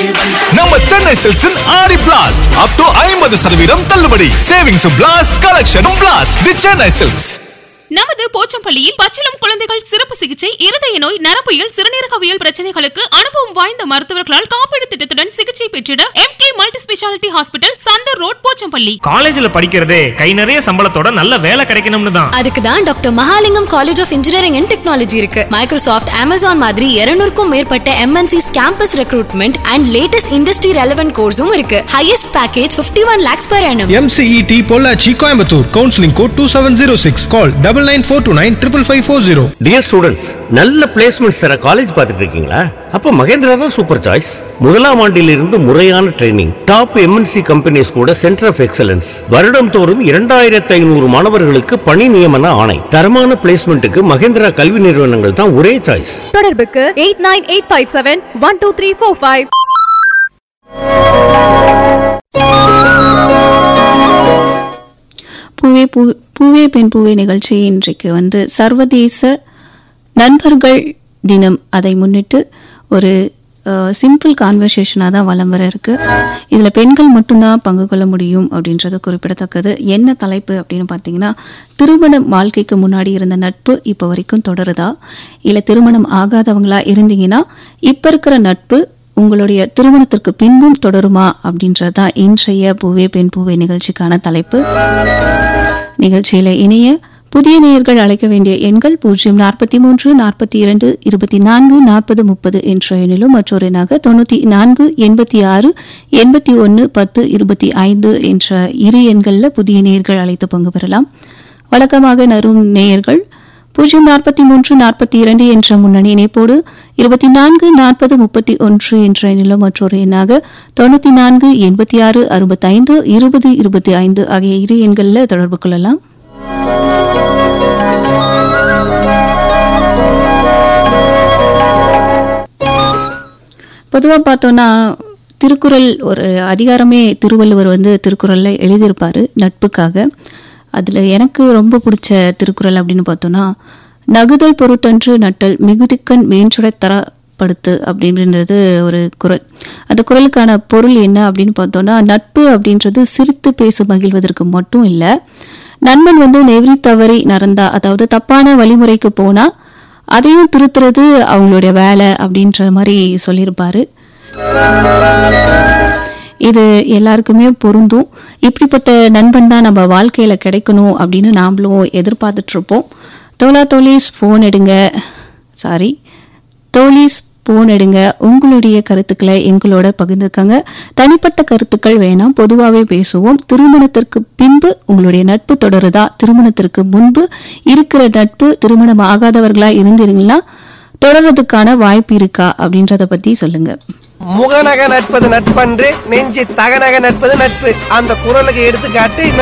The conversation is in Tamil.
நம்ம சென்னை சில்க்ஸின் ஆடி பிளாஸ்ட் அப் டு ஐம்பது சதவீதம் தள்ளுபடி சேவிங்ஸ் பிளாஸ்ட் கலெக்ஷனும் பிளாஸ்ட் தி சென்னை சில்க்ஸ் நமது போச்சம்பள்ளியில் பச்சிளம் குழந்தைகள் சிறப்பு சிகிச்சை இருதய நோய் நரம்பியல் சிறுநீரகவியல் பிரச்சனைகளுக்கு அனுபவம் வாய்ந்த மருத்துவர்களால் காப்பீடு திட்டத்துடன் சிகிச்சை பெற்றிட M K multi speciality hospital Chandar road Pochampalli காலேஜ்ல படிக்கிறதே கை நிறைய சம்பளத்தோட நல்ல வேலை கிடைக்கணும்னு தான் அதுக்கு தான் doctor Mahalingam college of engineering and technology இருக்கு மைக்ரோசாஃப்ட் அமேசான் மாதிரி 200க்கும் மேற்பட்ட MNCs campus recruitment and latest industry relevant கோர்ஸும் இருக்கு highest package 51 one lakhs per annum MCET Pollachi Coimbatore counselling code two seven zero six call double nine four two nine triple five four zero dear students நல்ல பிளேஸ்மெண்ட்ஸ் தர காலேஜ் பார்த்துட்டு இருக்கீங்களா அப்ப மகேந்திரா தான் சூப்பர் சாய்ஸ் முதலாம் ஆண்டிலிருந்து முறையான ட்ரைனிங் டாப் எம்என்சி கம்பெனிஸ் கூட சென்டர் ஆஃப் எக்ஸலன்ஸ் வருடம் தோறும் இரண்டாயிரத்தி ஐநூறு மாணவர்களுக்கு பணி நியமன ஆணை தரமான பிளேஸ்மெண்ட்டுக்கு மகேந்திரா கல்வி நிறுவனங்கள் தான் ஒரே சாய்ஸ் தொடர்புக்கு eight nine eight five seven one two three four five பூவே பூ பூவே பெண் பூவே நிகழ்ச்சி இன்றைக்கு வந்து சர்வதேச நண்பர்கள் தினம் அதை முன்னிட்டு ஒரு சிம்பிள் கான்வர்சேஷனாக தான் வலம் வர இருக்கு இதில் பெண்கள் மட்டும்தான் பங்கு கொள்ள முடியும் அப்படின்றது குறிப்பிடத்தக்கது என்ன தலைப்பு அப்படின்னு பார்த்தீங்கன்னா திருமண வாழ்க்கைக்கு முன்னாடி இருந்த நட்பு இப்போ வரைக்கும் தொடருதா இல்லை திருமணம் ஆகாதவங்களா இருந்தீங்கன்னா இப்போ இருக்கிற நட்பு உங்களுடைய திருமணத்திற்கு பின்பும் தொடருமா அப்படின்றது தான் இன்றைய பூவே பெண் பூவே நிகழ்ச்சிக்கான தலைப்பு நிகழ்ச்சியில இணைய புதிய நேயர்கள் அழைக்க வேண்டிய எண்கள் பூஜ்ஜியம் நாற்பத்தி மூன்று நாற்பத்தி இரண்டு இருபத்தி நான்கு நாற்பது முப்பது என்ற எண்ணிலும் மற்றொரு எண்ணாக தொண்ணூத்தி நான்கு எண்பத்தி ஆறு எண்பத்தி ஒன்று பத்து இருபத்தி ஐந்து என்ற இரு எண்களில் புதிய நேயர்கள் அழைத்து பங்கு பெறலாம் வழக்கமாக நரும் நேயர்கள் பூஜ்ஜியம் நாற்பத்தி மூன்று நாற்பத்தி இரண்டு என்ற முன்னணி இணைப்போடு இருபத்தி நான்கு நாற்பது முப்பத்தி ஒன்று என்ற எண்ணிலும் மற்றொரு எண்ணாக தொண்ணூத்தி நான்கு எண்பத்தி ஆறு அறுபத்தைந்து இருபது இருபத்தி ஐந்து ஆகிய இரு எண்களில் தொடர்பு கொள்ளலாம் பொதுவாக பார்த்தோன்னா திருக்குறள் ஒரு அதிகாரமே திருவள்ளுவர் வந்து திருக்குறளில் எழுதியிருப்பார் நட்புக்காக அதில் எனக்கு ரொம்ப பிடிச்ச திருக்குறள் அப்படின்னு பார்த்தோன்னா நகுதல் பொருட்டன்று நட்டல் மிகுதிக்கண் மேன்சுடை தரப்படுத்து அப்படின்றது ஒரு குறள் அந்த குறளுக்கான பொருள் என்ன அப்படின்னு பார்த்தோன்னா நட்பு அப்படின்றது சிரித்து பேச மகிழ்வதற்கு மட்டும் இல்லை நண்பன் வந்து நெறி தவறி நடந்தா அதாவது தப்பான வழிமுறைக்கு போனா அதையும் திருத்துறது அவங்களுடைய வேலை அப்படின்ற மாதிரி சொல்லியிருப்பாரு இது எல்லாருக்குமே பொருந்தும் இப்படிப்பட்ட நண்பன் தான் நம்ம வாழ்க்கையில கிடைக்கணும் அப்படின்னு நாமளும் எதிர்பார்த்துட்டு இருப்போம் தோலா தோலீஸ் ஃபோன் எடுங்க சாரி தோலீஸ் போன் எடுங்க உங்களுடைய கருத்துக்களை எங்களோட பகிர்ந்துக்கங்க தனிப்பட்ட கருத்துக்கள் வேணாம் பொதுவாகவே பேசுவோம் திருமணத்திற்கு பின்பு உங்களுடைய நட்பு தொடருதா திருமணத்திற்கு முன்பு இருக்கிற நட்பு திருமணம் ஆகாதவர்களா இருந்தீங்கன்னா தொடர்றதுக்கான வாய்ப்பு இருக்கா அப்படின்றத பத்தி சொல்லுங்க முகநக நட்பது நட்பன்று நெஞ்சு தகநக நட்பது நட்பு அந்த குரலுக்கு எடுத்துக்காட்டு இந்த